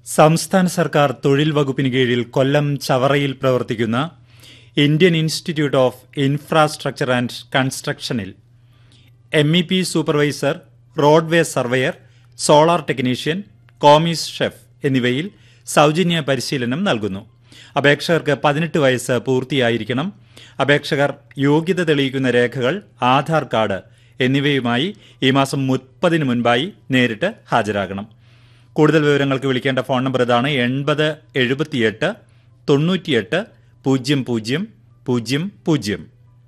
സംസ്ഥാന സർക്കാർ തൊഴിൽ വകുപ്പിന് കീഴിൽ കൊല്ലം ചവറയിൽ പ്രവർത്തിക്കുന്ന Indian Institute of Infrastructure and കൺസ്ട്രക്ഷനിൽ M E P supervisor roadway surveyor solar technician commis chef എന്നിവയിൽ സൗജന്യ പരിശീലനം നൽകുന്നു അപേക്ഷകർക്ക് പതിനെട്ട് വയസ്സ് പൂർത്തിയായിരിക്കണം അപേക്ഷകർ യോഗ്യത തെളിയിക്കുന്ന രേഖകൾ ആധാർ കാർഡ് എന്നിവയുമായി ഈ മാസം മുപ്പതിന് മുൻപായി നേരിട്ട് ഹാജരാകണം കൂടുതൽ വിവരങ്ങൾക്ക് വിളിക്കേണ്ട ഫോൺ നമ്പർ ഇതാണ് എൺപത് എഴുപത്തിയെട്ട് തൊണ്ണൂറ്റിയെട്ട് പൂജ്യം പൂജ്യം പൂജ്യം പൂജ്യം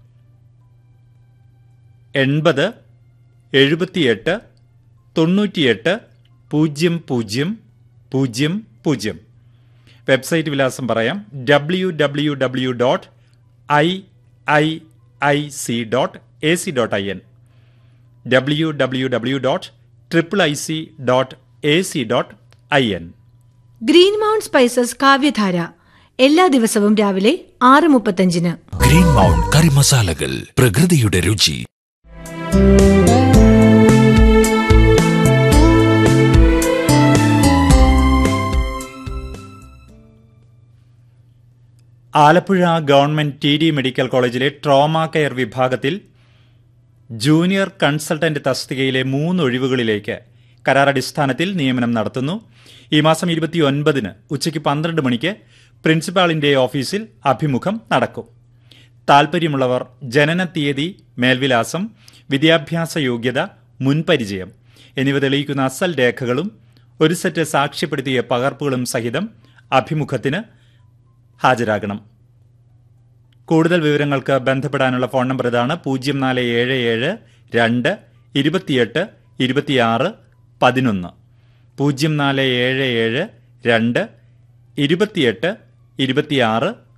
എൺപത് എഴുപത്തിയെട്ട് തൊണ്ണൂറ്റിയെട്ട് പൂജ്യം പൂജ്യം പൂജ്യം പൂജ്യം വെബ്സൈറ്റ് വിലാസം പറയാം W W W dot I I I C dot A C dot I N W W W dot triple I C dot A C dot I N Green Mount Spices കാവ്യധാര എല്ലാ ദിവസവും രാവിലെ ആറ് മുപ്പത്തഞ്ചിന് green mount കറി മസാലകൾ പ്രകൃതിയുടെ രുചി Alappuzha government T D medical കോളേജിലെ ട്രോമ കെയർ വിഭാഗത്തിൽ ജൂനിയർ കൺസൾട്ടന്റ് തസ്തികയിലെ മൂന്ന് ഒഴിവുകളിലേക്ക് കരാറടിസ്ഥാനത്തിൽ നിയമനം നടത്തുന്നു ഈ മാസം ഇരുപത്തിയൊൻപതിന് ഉച്ചയ്ക്ക് പന്ത്രണ്ട് മണിക്ക് പ്രിൻസിപ്പാളിന്റെ ഓഫീസിൽ അഭിമുഖം നടക്കും താൽപ്പര്യമുള്ളവർ ജനന തീയതി മേൽവിലാസം വിദ്യാഭ്യാസ യോഗ്യത മുൻപരിചയം എന്നിവ തെളിയിക്കുന്ന അസൽ രേഖകളും ഒരു സെറ്റ് സാക്ഷ്യപ്പെടുത്തിയ പകർപ്പുകളും സഹിതം അഭിമുഖത്തിന് ഹാജരാകണം കൂടുതൽ വിവരങ്ങൾക്ക് ബന്ധപ്പെടാനുള്ള ഫോൺ നമ്പർ ഇതാണ് പൂജ്യം നാല് ഏഴ് ഏഴ് രണ്ട് ഇരുപത്തിയെട്ട് ഇരുപത്തിയാറ് പതിനൊന്ന് പൂജ്യം നാല് ഏഴ് ഏഴ് രണ്ട് ഇരുപത്തിയെട്ട് ഇരുപത്തിയാറ്